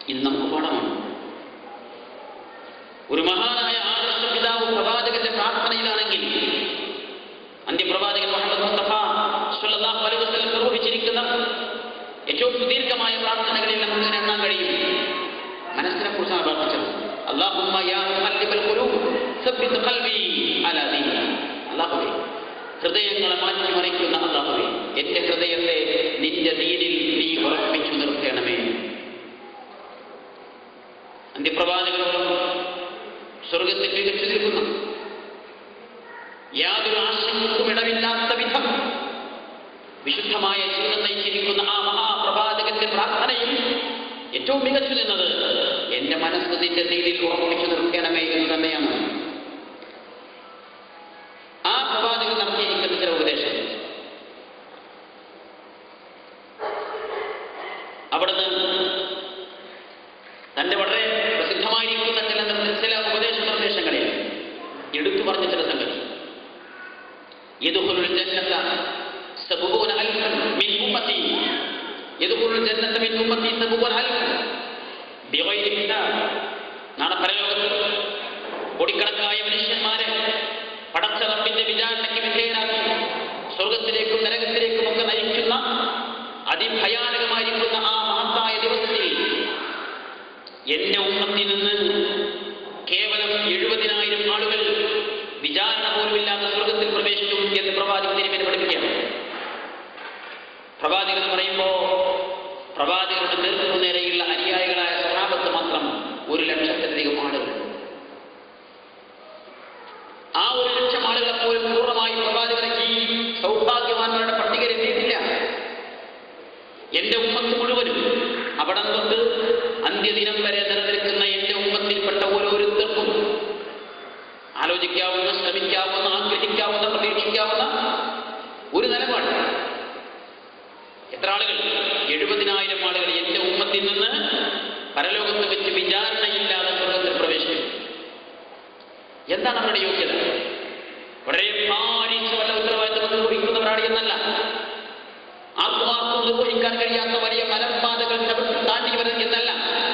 ഇത് നമുക്ക് പാഠമാണ് ഒരു മഹാനായ ആദർശ പിതാവ് പ്രവാചകന്റെ പ്രാർത്ഥനയിലാണെങ്കിൽ അന്ത്യപ്രവാചകൻ മുഹമ്മദ് മുസ്തഫ സല്ലല്ലാഹു അലൈഹി വസല്ലം നിർവഹിച്ചിരിക്കുന്ന ഏറ്റവും സുദീർഘമായ പ്രാർത്ഥനകളിൽ നമുക്ക് ഇതിനെ എണ്ണാൻ കഴിയും മനസ്സിനെ കുറിച്ചാണ് പ്രാർത്ഥിച്ചത് അല്ലാഹുമ്മ യാ മുഖല്ലിബൽ ഖുലൂബ് സബ്ബിത് ഖൽബി അലാ ദീനിക അല്ലാഹുവേ ഹൃദയങ്ങളെ മാറ്റിമറിക്കുന്ന അല്ലാഹുവേ എന്റെ ഹൃദയത്തെ നിന്റെ ദീനിൽ നീ ഉറപ്പിച്ചു നിർത്തണമേ അന്ത്യപ്രവാചകരോടും സ്വർഗത്തിൽ മികച്ചു നിൽക്കുന്ന യാതൊരു ആശങ്കക്കും ഇടമില്ലാത്ത വിധം വിശുദ്ധമായ ജീവിതം നയിച്ചിരിക്കുന്ന ആ മഹാപ്രവാചകന്റെ പ്രാർത്ഥനയിൽ ഏറ്റവും മികച്ചു നിന്നത് എന്റെ മനസ്സ് നിന്റെ നീതിയിൽ ഉറപ്പിച്ചു നിർത്തണമേ എന്ന് തന്നെയാണ് ആ പ്രവാചകൻ നടത്തിയിരിക്കുന്ന ചില ഉപദേശം അവിടുന്ന് തന്റെ വളരെ പ്രസിദ്ധമായിരിക്കുന്ന ചില നിർ- ചില ഉപദേശ നിർദ്ദേശങ്ങളിൽ എടുത്തു പറഞ്ഞ ചില സംഗതി يدخل الجنة سبعون ألفا من أمتي يدخل الجنة من أمتي سبعون ألفا بغير حساب നാളെ പരലോകത്ത് കോടിക്കണക്കായ മനുഷ്യന്മാരെ പടച്ച റബ്ബിന്റെ വിചാരണയ്ക്ക് വിധേയരാക്കി സ്വർഗത്തിലേക്കും നരകത്തിലേക്കും ഒക്കെ നയിക്കുന്ന അതിഭയാനകമായിരിക്കുന്ന ആ മഹത്തായ ദിവസത്തിൽ എന്റെ ഉമ്മത്തിൽ നിന്ന് കേവലം എഴുപതിനായിരം ആളുകൾ വിചാരണ പോലുമില്ലാത്ത സ്വർഗത്തിൽ പ്രവേശിച്ചു എന്ന് പ്രവാചകൻ തിരുമേനി പഠിപ്പിക്കുകയാണ് പ്രവാചകൻ എന്ന് പറയുമ്പോ പ്രവാചകരുടെ നേതൃത്വ നേരെയുള്ള അനുയായികളായ സഹാബത്ത് മാത്രം ഒരു ലക്ഷത്തിലധികം ആളുകൾ ആ ഒരു ലക്ഷം ആളുകളെ പോലും പൂർണ്ണമായും പ്രവാചകരെ ഈ സൗഭാഗ്യവാന്മാരുടെ പട്ടികയിൽ എത്തിയിട്ടില്ല എന്റെ ഉമ്മത്ത് മുഴുവനും അവിടം തൊട്ട് അന്ത്യദിനം വരെ നിലനിൽക്കുന്ന എന്റെ ഉമ്മത്തിൽപ്പെട്ട ഓരോരുത്തർക്കും ആലോചിക്കാവുന്ന ശ്രമിക്കാവുന്ന ആഗ്രഹിക്കാവുന്ന പ്രതീക്ഷിക്കാവുന്ന ഒരു നിലപാട് എത്ര ആളുകൾ എഴുപതിനായിരം ആളുകൾ എന്റെ ഉമ്മത്തിൽ നിന്ന് പരലോകത്ത് വെച്ച് വിചാരണയില്ലാതെ സ്വർഗത്തിൽ പ്രവേശിക്കും എന്താണ് അവരുടെ യോഗ്യത വളരെ ഭാരിച്ച വല്ല ഉത്തരവാദിത്വം നിർവഹിക്കുന്നവരാണ് എന്നല്ല ആർക്കും ആർക്കും നിർവഹിക്കാൻ കഴിയാത്ത വലിയ മലമ്പാതകൾ ചവിട്ടി താണ്ടിയവർ എന്നല്ല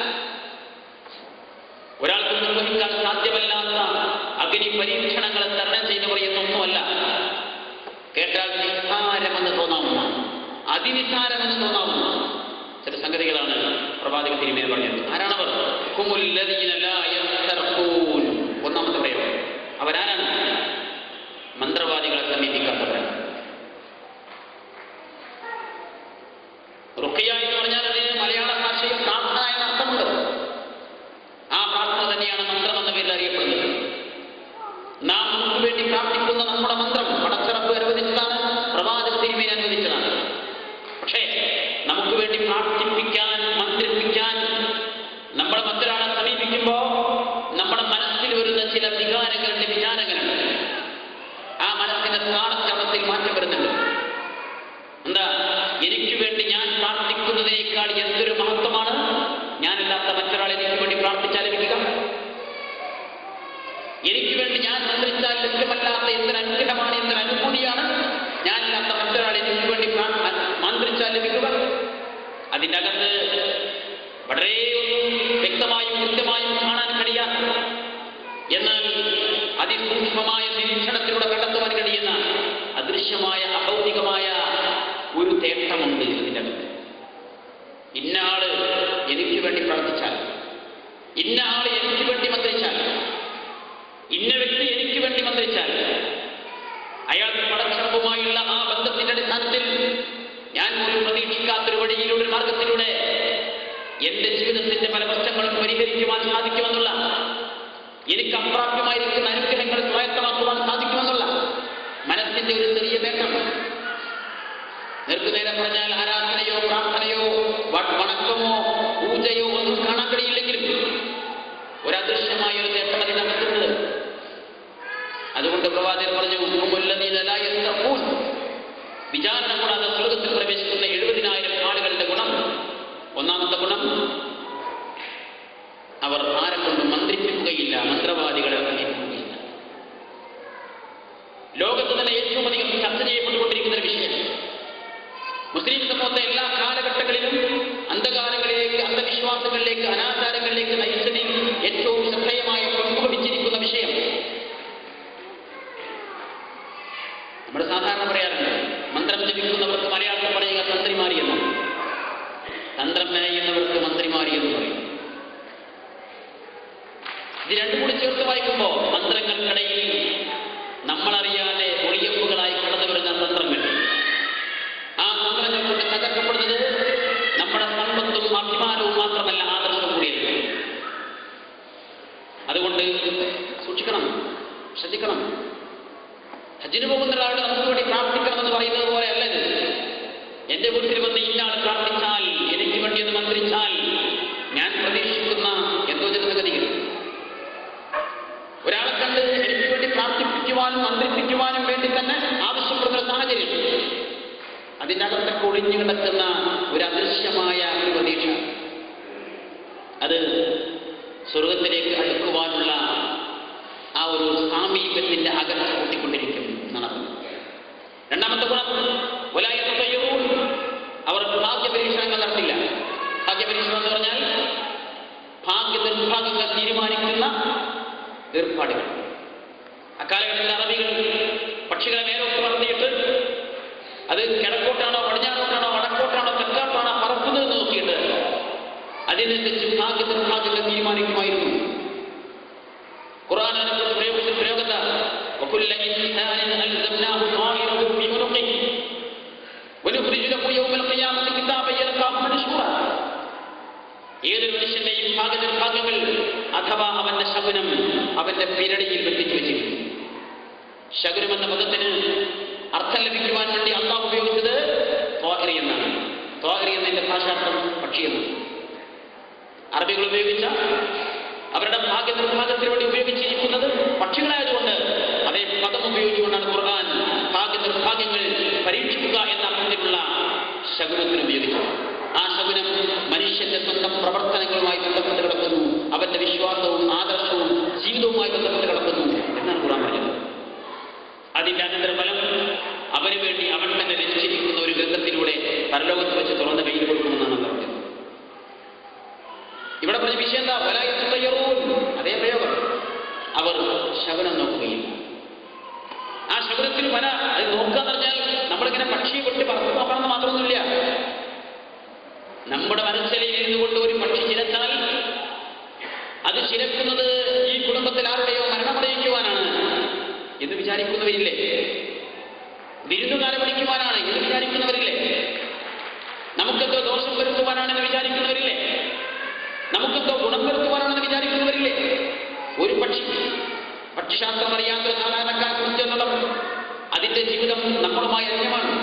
ഒരാൾക്കും നിർവഹിക്കാൻ സാധ്യമല്ലാത്ത അഗ്നി പരീക്ഷണങ്ങളെ തരണം ചെയ്തവർ എന്നൊന്നുമല്ല കേട്ടാൽ നിസ്സാരമെന്ന് തോന്നാവുന്ന അതിനിസ്സാരമെന്ന് തോന്നാവുന്ന ചില സംഗതികളാണ് പ്രവാചക തിരുമേൽ പറഞ്ഞത് ആരാണവർ ഹുമുല്ലദീന ലാ യസ്തർഖൂൻ. ഒന്നാമത്തെ പ്രയോഗം അവരാരാണ് മന്ത്രവാദികളെ സമീപിക്കാത്തവരാണ് റുഖിയ എന്ന് പറഞ്ഞാൽ അതിന് മലയാള ഭാഷയിൽ പ്രാർത്ഥന എന്ന അർത്ഥമുണ്ട് ആ പ്രാർത്ഥന തന്നെയാണ് മന്ത്രം എന്ന പേരിൽ അറിയപ്പെടുന്നത് നാം നമുക്ക് വേണ്ടി പ്രാർത്ഥിക്കുന്ന നമ്മുടെ മന്ത്രം പടച്ചിറപ്പ് അനുവദിച്ചതാണ് പ്രവാചക തിരുമേനി അനുവദിച്ചതാണ് പക്ഷേ നമുക്ക് വേണ്ടി പ്രാർത്ഥിപ്പിക്കാൻ മന്ത്രിപ്പിക്കാൻ നമ്മൾ മറ്റൊരാളെ സമീപിക്കുമ്പോ നമ്മുടെ മനസ്സിൽ വരുന്ന ചില വികാരങ്ങളുടെ വിചാരങ്ങളുണ്ട് ആ മനസ്സിന്റെ താളച്ചവത്തിൽ മാറ്റം വരുന്നുണ്ട് എന്താ എനിക്ക് വേണ്ടി ഞാൻ പ്രാർത്ഥിക്കുന്നതിനേക്കാൾ എന്തൊരു മഹത്വമാണ് ഞാനില്ലാത്ത മറ്റൊരാൾ എനിക്ക് വേണ്ടി പ്രാർത്ഥിച്ചാൽ ലഭിക്കുക എനിക്ക് വേണ്ടി ഞാൻ മന്ത്രിച്ചാൽ ലഭ്യമല്ലാത്ത എന്തൊരു അനുഗ്രഹമാണ് എന്തൊരു അനുഭൂതിയാണ് ഞാനില്ലാത്ത മറ്റൊരാൾ എനിക്ക് വേണ്ടി പ്രാ- മന്ത്രിച്ചാൽ ലഭിക്കുക അതിൻ്റെ അകത്ത് വളരെ വ്യക്തമായും കൃത്യമായും കാണാൻ കഴിയാത്ത എന്നാൽ അതിസൂക്ഷ്മമായ നിരീക്ഷണത്തിലൂടെ കണ്ടെത്തുവാൻ കഴിയുന്ന അദൃശ്യമായ അഭൗതികമായ ഒരു തേട്ടമുണ്ട് ഇതിൻ്റെ അകത്ത് ഇന്ന ആള് എനിക്ക് വേണ്ടി പ്രാർത്ഥിച്ചാൽ ഇന്ന ആള് എനിക്ക് വേണ്ടി മന്ത്രിച്ചാൽ ഇന്ന വ്യക്തി എനിക്ക് വേണ്ടി മന്ത്രിച്ചാൽ അയാൾക്ക് പടച്ചറപ്പുമായുള്ള ആ ബന്ധത്തിന്റെ അടിസ്ഥാനത്തിൽ ഞാൻ പോലും പ്രതീക്ഷിക്കാത്തൊരു വഴിയിലൂടെ ഒരു മാർഗത്തിലൂടെ എന്റെ ജീവിതത്തിന്റെ പല പ്രശ്നങ്ങളും പരിഹരിക്കുവാൻ സാധിക്കുമെന്നുള്ള എനിക്ക് അപ്രാപ്യമായിരിക്കുന്ന അനുഗ്രഹങ്ങൾ സ്വായത്തമാക്കുവാൻ സാധിക്കുമെന്നുള്ള മനസ്സിന്റെ ഒരു ചെറിയ നേട്ടം നേർക്കുനേരെ പറഞ്ഞാൽ ആരാധനയോ പ്രാർത്ഥനയോ വ- വണക്കമോ പൂജയോ ഒന്നും കാണാൻ കഴിയില്ലെങ്കിലും ഒരു അദൃശ്യമായ ഒരു നേട്ടം അതിനകത്തുണ്ട് അതുകൊണ്ട് പ്രവാചകർ പറഞ്ഞു "ഹുമുല്ലദീന ലാ യസ്തഖൂൻ." വിചാരണ കൂടാതെ സ്വർഗത്തിൽ പ്രവേശിക്കുന്ന എഴുപതിനായിരം ആളുകളുടെ ഗുണം ഒന്നാമത്തെ ഗുണം അവർ ആരെ കൊണ്ടും മന്ത്രിപ്പിക്കുകയില്ല മന്ത്രവാദികളെ സമീപിക്കുകയില്ല ലോകത്ത് തന്നെ ഏറ്റവും അധികം ചർച്ച ചെയ്യപ്പെട്ടുകൊണ്ടിരിക്കുന്ന ഒരു വിഷയം മുസ്ലിം സമൂഹത്തെ എല്ലാ കാലഘട്ടങ്ങളിലും അന്ധകാലങ്ങളിലേക്ക് അന്ധവിശ്വാസ അന്ധവിശ്വാസങ്ങളിലേക്ക് അനാചാരങ്ങളിലേക്ക് നയിച്ചതിൽ ഏറ്റവും ശ്രദ്ധേയമായ പങ്ക് വഹിച്ചിരിക്കുന്ന വിഷയം നമ്മൾ സാധാരണ പറയാറുണ്ട് മന്ത്രം ജപിക്കുന്നവർക്ക് മലയാളത്തിൽ പറയുക തന്ത്രിമാരി എന്നാണ് തന്ത്രം മെനയുന്നവർക്ക് മന്ത്രിമാരി എന്ന് പറയും ഇത് രണ്ടും കൂടി ചേർത്ത് വായിക്കുമ്പോൾ മന്ത്രങ്ങൾക്കിടയിൽ നമ്മളറിയാതെ ഒളിയമ്പുകളായി കടന്നു വരുന്ന തന്ത്രങ്ങൾ ആ തന്ത്രങ്ങൾ കൊണ്ട് തകർക്കപ്പെടുന്നത് നമ്മുടെ സമ്പത്തും അഭിമാനവും മാത്രമല്ല ആദർശവും കൂടിയല്ല അതുകൊണ്ട് സൂക്ഷിക്കണം ശ്രദ്ധിക്കണം ഹജ്ജിന് പോകുന്ന ഒരാളോട് നമുക്ക് വേണ്ടി പ്രാർത്ഥിക്കണമെന്ന് പറയുന്നത് പോലെ അല്ല ഇത് എന്റെ വീട്ടിൽ വന്ന് ഇന്നാൾ പ്രാർത്ഥിച്ചാൽ എനിക്ക് വേണ്ടി എന്ന് മന്ത്രിച്ചാൽ ഞാൻ പ്രതീക്ഷിക്കുന്ന എന്തോ ചില സംഗതികൾ ഒരാളെ കണ്ട് എനിക്ക് വേണ്ടി പ്രാർത്ഥിപ്പിക്കുവാനും മന്ത്രിപ്പിക്കുവാനും വേണ്ടി തന്നെ ആവശ്യപ്പെടുന്ന ഒരു സാഹചര്യം അതിൻ്റെ അകത്തൊക്കെ ഒളിഞ്ഞു കിടക്കുന്ന ഒരു അദൃശ്യമായ ഒരു പ്രതീക്ഷ അത് സ്വർഗത്തിലേക്ക് അടുക്കുവാനുള്ള ആ ഒരു സാമീപ്യത്തിന്റെ അകൽച്ച കൂട്ടിക്കൊണ്ടിരിക്കും എന്നാണ് പറഞ്ഞത്. രണ്ടാമത്തെ ഗുണം വലായത്ത് തയ്യറൂൻ. അവർ ഭാഗ്യ പരീക്ഷണങ്ങൾ നടത്തില്ല ഭാഗ്യ പരീക്ഷണം എന്ന് പറഞ്ഞാൽ ഭാഗ്യ നിർഭാഗ്യങ്ങൾ തീരുമാനിക്കുന്ന ഏർപ്പാടുകൾ അക്കാലഘട്ടത്തിൽ അറബികൾ പക്ഷികളെ മേലോട്ട് വളർത്തിയിട്ട് അത് കിഴക്കോട്ടാണോ പടിഞ്ഞാറോട്ടാണോ വടക്കോട്ടാണോ തെക്കോട്ടാണോ പറക്കുന്നത് നോക്കിയിട്ട് അതിനനുസരിച്ച് ഭാഗ്യ നിർഭാഗ്യങ്ങൾ തീരുമാനിക്കുമായിരുന്നു ഖുർആൻ അതിനെക്കുറിച്ച് പ്രയോഗിച്ച പ്രയോഗത وكل إنسان ألزمناه طائره في عنقه ونخرج له يوم القيامة كتابا يلقاه منشورا ഏതൊരു മനുഷ്യന്റെയും ഭാഗ്യനിർഭാഗ്യങ്ങൾ അഥവാ അവന്റെ ശകുനം അവന്റെ പിരടിയിൽ ബന്ധിച്ചു വെച്ചിരിക്കുന്നു ശകുനം എന്ന പദത്തിന് അർത്ഥം ലഭിക്കുവാൻ വേണ്ടി അള്ളാഹ് ഉപയോഗിച്ചത് ത്വാഹരി എന്നാണ് ത്വാഹരി എന്നതിന്റെ ഭാഷാർത്ഥം പക്ഷിയെന്ന് അറബികൾ ഉപയോഗിച്ച അവരുടെ ഭാഗ്യ നിർഭാഗ്യത്തിന് വേണ്ടി ഉപയോഗിച്ചിരിക്കുന്നത് പക്ഷികളായതുകൊണ്ട് അതേ പദം ഉപയോഗിച്ചുകൊണ്ടാണ് ഖുർആൻ ഭാഗ്യ നിർഭാഗ്യങ്ങൾ പരീക്ഷിക്കുക എന്ന അർത്ഥത്തിലുള്ള ശകുനത്തിന് ഉപയോഗിച്ചത് ആ ശകുനം മനുഷ്യന്റെ സ്വന്തം പ്രവർത്തനങ്ങളുമായി ബന്ധപ്പെട്ട് കിടക്കുന്നു അവന്റെ വിശ്വാസവും ആദർശവും ജീവിതവുമായി ബന്ധപ്പെട്ട് കിടക്കുന്നു എന്നാണ് ഖുർആൻ പറഞ്ഞത് അതിന്റെ അനന്തരഫലം അവന് വേണ്ടി അവൻ തന്നെ രചിച്ചിരിക്കുന്ന ഒരു ഗ്രന്ഥത്തിലൂടെ പരലോകത്ത് വെച്ച് തുറന്ന കയ്യിൽ കൊടുക്കുമെന്നാണ് പറഞ്ഞത് ഇവിടെ പറഞ്ഞ വിഷയം എന്താ വലായത്ത് തയ്യറൂൻ അതേ പ്രയോഗം അവർ ശകുനം നോക്കുകയില്ല ആ ശകുനത്തിന് വല അത് നോക്കുക എന്ന് പറഞ്ഞാൽ നമ്മളിങ്ങനെ പക്ഷിയെ വിട്ട് പറത്ത് നോക്കണമെന്ന് മാത്രമൊന്നുമില്ല നമ്മുടെ മനസ്സിലയിൽ ഇരുന്നു കൊണ്ട് ഒരു പക്ഷി ചിരച്ചാൽ അത് ചിരക്കുന്നത് ഈ കുടുംബത്തിൽ ആരുടെയോ മരണമറിയിക്കുവാനാണ് എന്ന് വിചാരിക്കുന്നവരില്ലേ വിരുന്നുകാരെ വിളിക്കുവാനാണ് എന്ന് വിചാരിക്കുന്നവരില്ലേ നമുക്കെന്തോ ദോഷം വരുത്തുവാനാണെന്ന് വിചാരിക്കുന്നവരില്ലേ നമുക്കെന്തോ ഗുണം വരുത്തുവാനാണെന്ന് വിചാരിക്കുന്നവരില്ലേ ഒരു പക്ഷി പക്ഷിശാസ്ത്രം അറിയാത്ത ഒരു സാധാരണക്കാരെ കുറിച്ച് എന്നുള്ളത് അതിന്റെ ജീവിതം നമ്മളുമായി അന്യമാണ്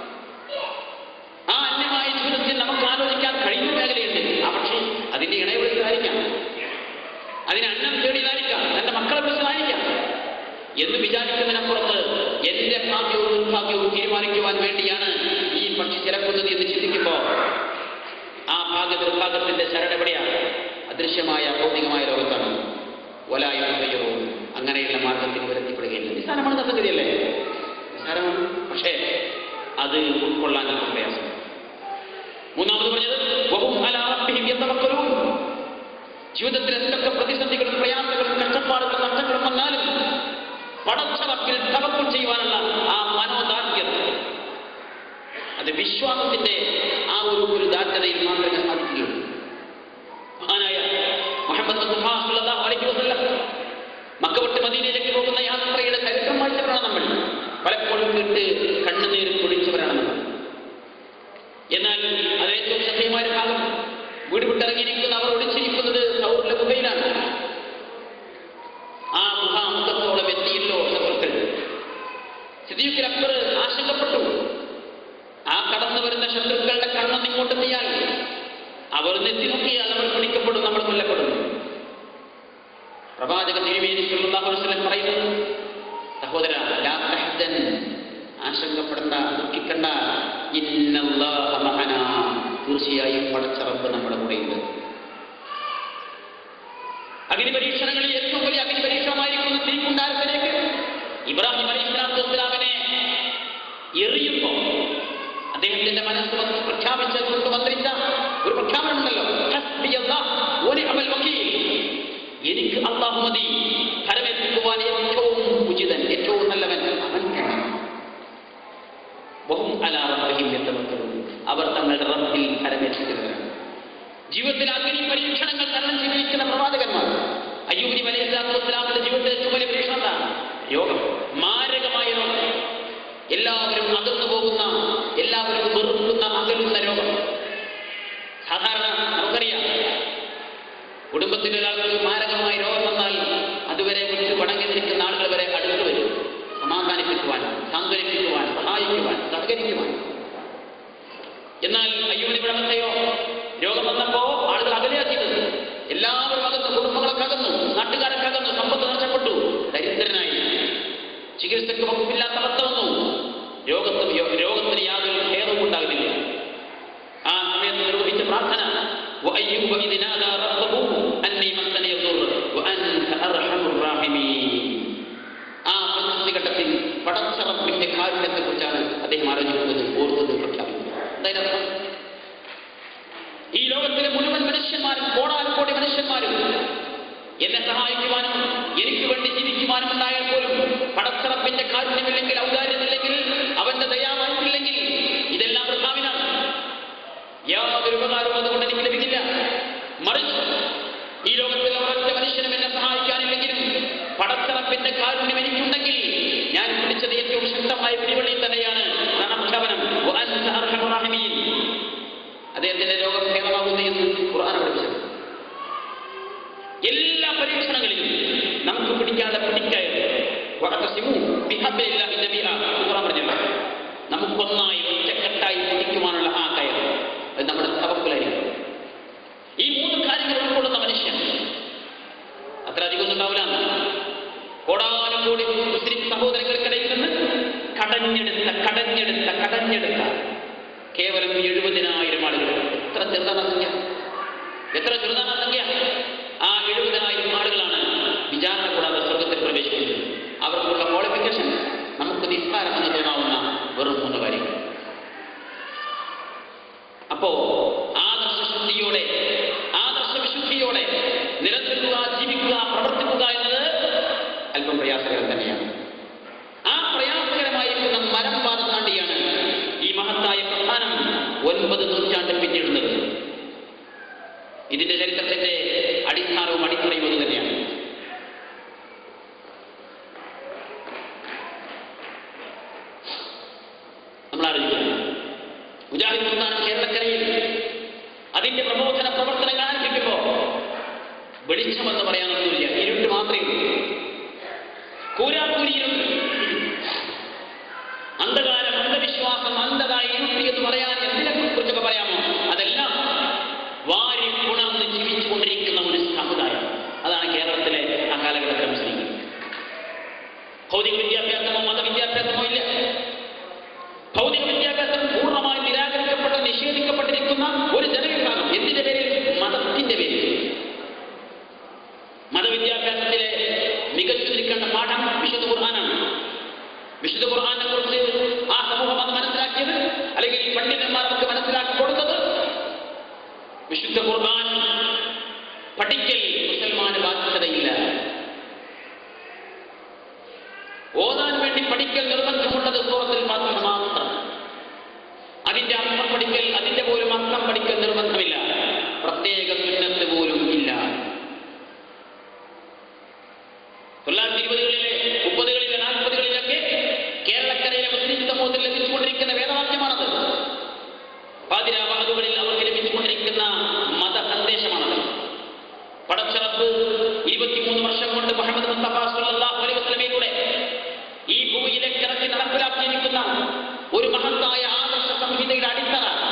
ആ അന്യമായ ജീവിതത്തിൽ നമുക്ക് ആലോചിക്കാൻ കഴിയുന്ന മേഖലയുണ്ട് ആ പക്ഷി അതിന്റെ ഇണയെ വിളിച്ചതായിരിക്കാം അതിന് അന്നം തേടിയതായിരിക്കാം തന്റെ മക്കളെ വിളിച്ചതായിരിക്കാം എന്ന് വിചാരിക്കുന്നതിനപ്പുറത്ത് എന്റെ ഭാഗ്യവും നിർഭാഗ്യവും തീരുമാനിക്കുവാൻ വേണ്ടിയാണ് ഈ പക്ഷി ചിലക്കുന്നത് എന്ന് ചിന്തിക്കുമ്പോൾ ആ ഭാഗ്യ നിർഭാഗ്യത്തിന്റെ ശരണെവിടെയാണ് അദൃശ്യമായ ഭൗതികമായ ലോകത്താണ് ഒലായുകയോ അങ്ങനെയുള്ള മാർഗത്തിൽ വരുത്തിപ്പെടുകയില്ല നിസ്സാരമാണ് സംഗതിയല്ലേ നിസ്സാരമാണ് പക്ഷേ അത് ഉൾക്കൊള്ളാൻ നമുക്ക് പ്രയാസം മൂന്നാമത് പറഞ്ഞത് വഹും അലാ റബ്ബിഹിം യതവക്കലൂൻ ജീവിതത്തിൽ എന്തൊക്കെ പ്രതിസന്ധികളും പ്രയാസങ്ങളും കഷ്ടപ്പാടുകളും നഷ്ടങ്ങളും വന്നാലും പടച്ചവക്കിൽ തവക്കുൽ ചെയ്യുവാനുള്ള ആ മനോദാർഢ്യത അത് വിശ്വാസത്തിന്റെ ആ ഒരു ഒരു ദാർഢ്യതയിൽ മാത്രമേ സാധിക്കുകയുള്ളൂ മഹാനായ മുഹമ്മദ് മുസ്തഫ സല്ലല്ലാഹു അലൈഹി വസല്ലം മക്ക വിട്ട് മദീനയിലേക്ക് പോകുന്ന യാത്രയുടെ ചരിത്രം വായിച്ചവരാണ് നമ്മൾ പലപ്പോഴും കേട്ട് കണ്ണുനീർ പൊടിച്ചവരാണ് നമ്മൾ എന്നാൽ അത് ഏറ്റവും ശ്രദ്ധേയമായ ഒരു ഭാഗം വീട് വിട്ടിറങ്ങിയിരിക്കുന്ന അവർ ഒളിച്ചിരിക്കുന്നത് സൗറിലെ ഗുഹയിലാണ് ആ ഗുഹ മുഖത്തോളം എത്തിയല്ലോ ശത്രുക്കൾ സിദ്ദീഖ് അക്ബർ ആശങ്കപ്പെട്ടു ആ കടന്നു വരുന്ന ശത്രുക്കളുടെ കണ്ണം ഇങ്ങോട്ടെത്തിയാൽ അവർ നെത്തി നോക്കിയാൽ നമ്മൾ പിടിക്കപ്പെടും നമ്മൾ കൊല്ലപ്പെടും പ്രവാചക തിരുമേനി സല്ലല്ലാഹു അലൈഹി വസല്ലം പറയുന്നത് സഹോദര ലാ തഹ്സൻ ആശങ്കപ്പെടണ്ട ദുഃഖിക്കണ്ട ഇന്നല്ലാഹ മഅനാ തീർച്ചയായും പടച്ചറപ്പ് നമ്മുടെ കൂടെയുണ്ട് അഗ്നി പരീക്ഷണങ്ങളിൽ ഏറ്റവും വലിയ അഗ്നി പരീക്ഷണമായിരിക്കുന്ന തീക്കുണ്ടാരത്തിലേക്ക് ഇബ്രാഹിം അലൈഹി സ്വലാത്തു വസ്സലാമിനെ എറിയുമ്പോൾ അദ്ദേഹത്തിന്റെ മനസ്സ് വന്ന് പ്രഖ്യാപിച്ചതുകൊണ്ട് മന്ത്രിച്ച ഒരു പ്രഖ്യാപനമുണ്ടല്ലോ ഹസ്ബി അല്ലാ ജീവിതത്തിൽ അഗ്നി പരീക്ഷണങ്ങൾ തരണം ചെയ്തിരിക്കുന്ന പ്രവാചകന്മാർ അയ്യൂബ് നബി അലൈഹി സ്വലാത്തു വസ്സലാമിന്റെ ജീവിതത്തിൽ ഏറ്റവും വലിയ പരീക്ഷണം എന്താണ് രോഗം മാരകമായ രോഗം എല്ലാവരും അകന്നു പോകുന്ന എല്ലാവരും വെറുക്കുന്ന അകലുന്ന രോഗം സാധാരണ നമുക്കറിയാം കുടുംബത്തിൽ ഒരാൾക്ക് മാരകമായ രോഗം വന്നാൽ അതുവരെ വിട്ട് വണങ്ങി നിൽക്കുന്ന ആളുകൾ വരെ അടുത്ത് വരും സമാധാനിപ്പിക്കുവാൻ സാന്ത്വനിപ്പിക്കുവാൻ സഹായിക്കുവാൻ സഹകരിക്കുവാൻ എന്നാൽ അയ്യൂബിന് വിളമത്തെയോ രോഗം വന്നപ്പോ ആളുകൾ അകലെയാക്കിയത് എല്ലാവരും അകന്നു കുടുംബങ്ങളൊക്കെ അകന്നു നാട്ടുകാരൊക്കെ അകന്നു സമ്പത്ത് നഷ്ടപ്പെട്ടു ദരിദ്രനായി ചികിത്സയ്ക്ക് വകുപ്പില്ലാത്ത അവസ്ഥ വന്നു രോഗത്തിന് രോഗത്തിന് യാതൊരു ഭേദവും ഉണ്ടാകുന്നില്ല ആ സമയത്ത് നിർവഹിച്ച പ്രാർത്ഥന وأيوب إذ نادى ربه أني مسني الضر وأنت أرحم الراحمين ആ പ്രതിസന്ധി ഘട്ടത്തിൽ പടച്ചറപ്പിന്റെ കാരുണ്യത്തെ കുറിച്ചാണ് അദ്ദേഹം അറിഞ്ഞിരുന്നത് ഓർത്തത് പ്രഖ്യാപിക്കുന്നത് അതിനർത്ഥം ഈ ലോകത്തിലെ മുഴുവൻ മനുഷ്യന്മാരും കോടാനുകോടി മനുഷ്യന്മാരും എന്നെ സഹായിക്കുവാനും എനിക്ക് വേണ്ടി ജീവിക്കുവാനും ഉണ്ടായാൽ പോലും പടച്ചറപ്പിന്റെ കാരുണ്യമില്ലെങ്കിൽ ഔദാര്യമില്ലെങ്കിൽ അവന്റെ ദയാവായിട്ടില്ലെങ്കിൽ ഇതെല്ലാം പ്രസ്താവിനാണ് യാതൊരു ഉപകാരവും അതുകൊണ്ട് എനിക്ക് ലഭിക്കില്ല മറിച്ച് ഈ ലോകത്തിൽ ഒരൊറ്റ മനുഷ്യനും എന്നെ സഹായിക്കാനില്ലെങ്കിലും പടച്ചറപ്പിന്റെ കാരുണ്യം എനിക്കുണ്ടെങ്കിൽ ഞാൻ പിടിച്ചത് ഏറ്റവും ശക്തമായ പിടിവള്ളി തന്നെയാണ് രണക്ഷവനം വഅൻത അർഹമർ റഹീമീൻ. അദ്ദേഹത്തിന്റെ രോഗം ഭേദമാകുന്നു എന്ന് ഖുർആൻ പഠിപ്പിച്ചത് എല്ലാ പരീക്ഷണങ്ങളിലും നമുക്ക് പിടിക്കാതെ പിടിക്കരുത് വഅതസിമു ബിഹബ്ലില്ലാഹി ജമീഅ എന്ന് ഖുർആൻ പറഞ്ഞിട്ടുണ്ട് നമുക്കൊന്നായി ഒറ്റക്കെട്ടായി പിടിക്കുവാനുള്ള ആ കയർ അത് നമ്മുടെ തവക്കുലായിരിക്കും ഈ മൂന്ന് കാര്യങ്ങൾ ഉൾക്കൊള്ളുന്ന മനുഷ്യൻ അത്ര അധികമൊന്നും ഉണ്ടാവില്ല കോടാനും കോടി മുസ്ലിം സഹോദരങ്ങൾക്കിടയിൽ നിന്ന് കടഞ്ഞെടുത്ത കടഞ്ഞെടുത്ത കടഞ്ഞെടുത്ത കേവലം എഴുപതിനായിരം ആളുകൾ എത്ര ചെറുതാണ് സംഖ്യ എത്ര ചെറുതാണ് സംഖ്യ ആ എഴുപതിനായിരം ആളുകളാണ് വിചാരണ കൂടാതെ സ്വർഗത്തിൽ പ്രവേശിക്കുന്നത് അവർക്കുള്ള ക്വാളിഫിക്കേഷൻ നമുക്ക് നിസ്സാരമെന്ന് തോന്നാവുന്ന വെറും മൂന്ന് കാര്യങ്ങൾ അപ്പോ ആദർശശുദ്ധിയോടെ ആദർശവിശുദ്ധിയോടെ നിലനിൽക്കുക ജീവിക്കുക പ്രവർത്തിക്കുക എന്നത് അല്പം പ്രയാസകരം തന്നെയാണ് ആ പ്രയാസകരമായിരിക്കുന്ന മരം പാത താണ്ടിയാണ് ഈ മഹത്തായ പ്രസ്ഥാനം ഒൻപത് നൂറ്റാണ്ട് പിന്നിടുന്നത് ഇതിന്റെ ചരിത്രത്തിന്റെ അടിസ്ഥാനവും അടിത്തറയും അത് തന്നെയാണ് നമ്മൾ അറിയിക്കുന്നു മുജാഹിദ് പ്രസ്ഥാനം കേരളക്കരയിൽ അതിന്റെ പ്രബോധന പ്രവർത്തനങ്ങൾ ആരംഭിക്കുമ്പോ വെളിച്ചമെന്ന് പറയാനൊന്നുമില്ല ഇരുട്ട് മാത്രമേ ഉള്ളൂ കൂരാക്കൂരിയിരുട്ട് അന്ധകാരം അന്ധവിശ്വാസം അന്ധത ഇരുട്ടി എന്ന് പറയാൻ എന്തിനെ കുറിച്ചൊക്കെ പറയാമോ അതെല്ലാം വാരി പുണർന്ന് ജീവിച്ചുകൊണ്ടിരിക്കുന്ന ഒരു സമുദായം അതാണ് കേരളത്തിലെ ആ കാലഘട്ടത്തിലെ മുസ്ലിങ്ങൾ ഭൗതിക വിദ്യാഭ്യാസമോ മതവിദ്യാഭ്യാസമോ ഇല്ല ഭൗതിക വിദ്യാഭ്യാസം പൂർണ്ണമായി നിരാകരിക്കപ്പെട്ട നിഷേധിക്കപ്പെട്ടിരിക്കുന്ന ഒരു ജനവിഭാഗം എന്തിന്റെ പേരിൽ മതത്തിന്റെ പേരിൽ മതവിദ്യാഭ്യാസത്തിലെ മികച്ചു നിൽക്കേണ്ട പാഠം വിശുദ്ധ ഖുർആനാണ് വിശുദ്ധ ഖുർആനെ കുറിച്ച് ആ സമൂഹം അത് മനസ്സിലാക്കിയത് അല്ലെങ്കിൽ പണ്ഡിതന്മാർ നമുക്ക് മനസ്സിലാക്കി കൊടുത്തത് വിശുദ്ധ ഖുർആൻ പഠിക്കൽ മുസൽമാന് ബാധ്യതയില്ല ഓതാൻ വേണ്ടി പഠിക്കൽ നിർബന്ധമുള്ളത് സൂറത്തിൽ മാത്രം മാത്രം അതിന്റെ അർത്ഥം പഠിക്കൽ അതിന്റെ പോലും അർത്ഥം പഠിക്കൽ നിർബന്ധമില്ല പ്രത്യേക സുന്നത്ത് പോലും ഇല്ല തൊള്ളായിരത്തി ഇരുപതുകളിലെ മുപ്പതുകളിലെ നാൽപ്പതുകളിലൊക്കെ കേരളക്കരയിലെ മുസ്ലിം സമൂഹത്തിൽ ലഭിച്ചുകൊണ്ടിരിക്കുന്ന വേദവാക്യമാണത് പാതിരാവാഹുകളിൽ അവർക്ക് ലഭിച്ചുകൊണ്ടിരിക്കുന്ന മത സന്ദേശമാണത് പടച്ചറപ്പ് ഇരുപത്തിമൂന്ന് വർഷം കൊണ്ട് മുഹമ്മദ് മുസ്തഫ സല്ലല്ലാഹു അലൈഹി വസല്ലമയിലൂടെ ഈ ഭൂമിയിലേക്ക് ഇറക്കി നടപ്പിലാക്കിയിരിക്കുന്ന ഒരു മഹത്തായ ആദർശ സംഹിതയുടെ അടിത്തറ